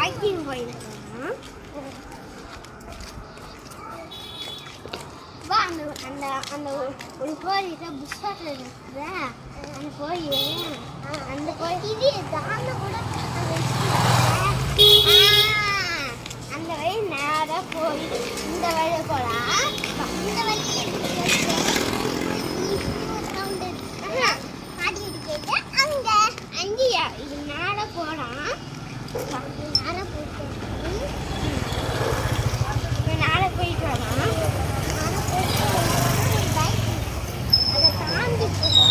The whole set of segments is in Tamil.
வாக்கிங் போயிருக்கோம் வா அந்த அந்த அந்த ஒரு- ஒரு கோழிட்ட புஷ்பாட்டில் இருக்குதா அந்த கோழி அந்த கோழி இது தாண்ட கூட அந்த வழி நேராக போய் இந்த வழியை போகலாம் இந்த வழி அங்க அங்கேயா இது மேலே போகலாம் மேலே போயிட்டு மேலே போயிட்டு வரலாம் அதை தாண்டி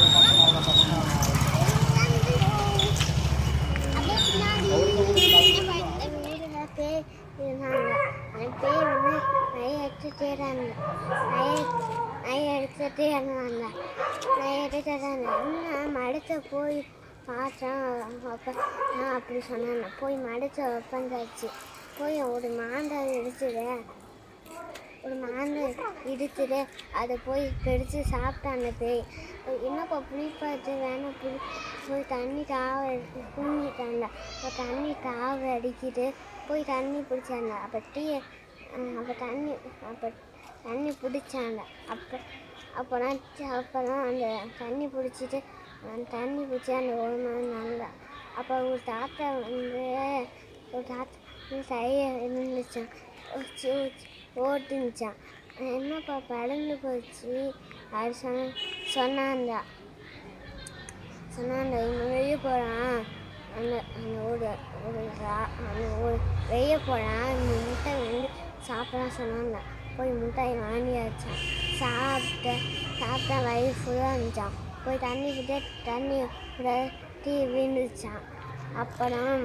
பேய் இருந்தாங்க அந்த பேய் வந்து நைய எடுத்துட்டே இருந்தாங்க நைய நைய எடுத்துட்டே இருந்தாங்க நைய எடுத்துட்டே இருந்தாங்க நான் மடுத்த போய் பார்த்தேன் அப்போ நான் அப்படி சொன்னேன் போய் மடுத்த உட்காந்தாச்சு போய் ஒரு மாண்டாவை எடுத்துட்டேன் ஒரு மாந்து இடிச்சுட்டு அதை போய் பிடிச்சு சாப்பிட்டான் அந்த பேய் என்னப்பா புளிப்பாச்சு வேணாம் புளி போய் தண்ணி தாவ தூங்கிட்டான்ல அப்போ தண்ணி தாவ அடிக்கிட்டு போய் தண்ணி பிடிச்சாங்க அப்போ டீ அப்போ தண்ணி அப்போ தண்ணி பிடிச்சாங்க அப்போ அப்போலாம் அப்போலாம் அந்த தண்ணி பிடிச்சிட்டு அந்த தண்ணி பிடிச்சி அந்த ஒரு மணி நல்லா அப்போ ஒரு தாத்தா வந்து ஒரு தாத்தா சைய இருந்துச்சான் வச்சு ஓட்டுனுச்சான் என்னப்பா பறந்து போச்சு அது சொன்ன சொன்னாங்க சொன்னாங்க இவன் வெளியே போகிறான் அந்த அந்த ஒரு ஒரு ரா- அந்த ஒரு வெளியே போகிறான் இந்த முட்டை வந்து சாப்பிடலாம் சொன்னாங்க போய் முட்டாய் வாங்கியாச்சான் சாப்பிட்ட சாப்பிட்டா வயிறு ஃபுல்லாக இருந்துச்சான் போய் தண்ணி கிட்டே தண்ணி டீ விழுந்துச்சான் அப்புறம்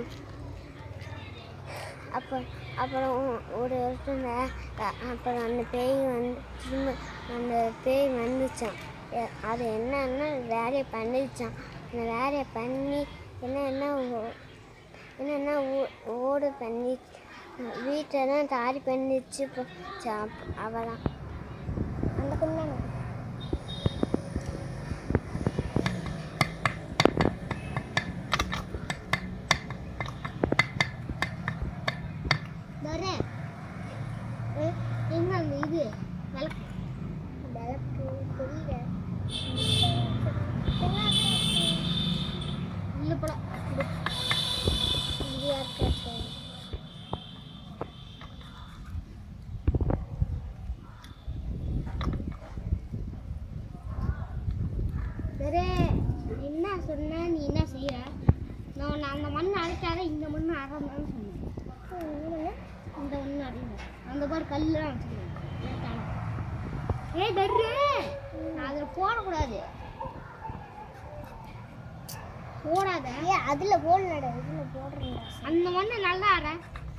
அப்போ அப்புறம் ஒரு வருஷத்துல அ- அப்புறம் அந்த பேய் வந்து திரும்ப அந்த பேய் வந்துச்சான் எ- அது என்னன்னா வேலையை பண்ணிச்சான் அந்த வேலையை பண்ணி என்னன்னா ஓ- என்னன்னா ஓ- ஓடு பண்ணி வீட்டெல்லாம் தாரி பண்ணிச்சு போச்சான் அவதான் அந்த குந்தாங்க வரேன் எங்க அந்த இது விளக்கு விளக்கு தெரியல இல்ல போல இது யாருக்கு சரி என்ன சொன்ன நீ என்ன செய்யற நான் உன்னை அந்த மண் அரைக்காத இந்த மண் அரைந்தான்னு சொன்னேன் இந்த ஒன்று அரைந்தேன் அந்த மாதிரி கல்லாம் வச்சுருக்கேன் ஏய் தர்ரு நான் அதில் போடக்கூடாது போடாத ஏ அதில் போடலடா இதில் போடுறேன் அந்த மண்ணை நல்லா அரை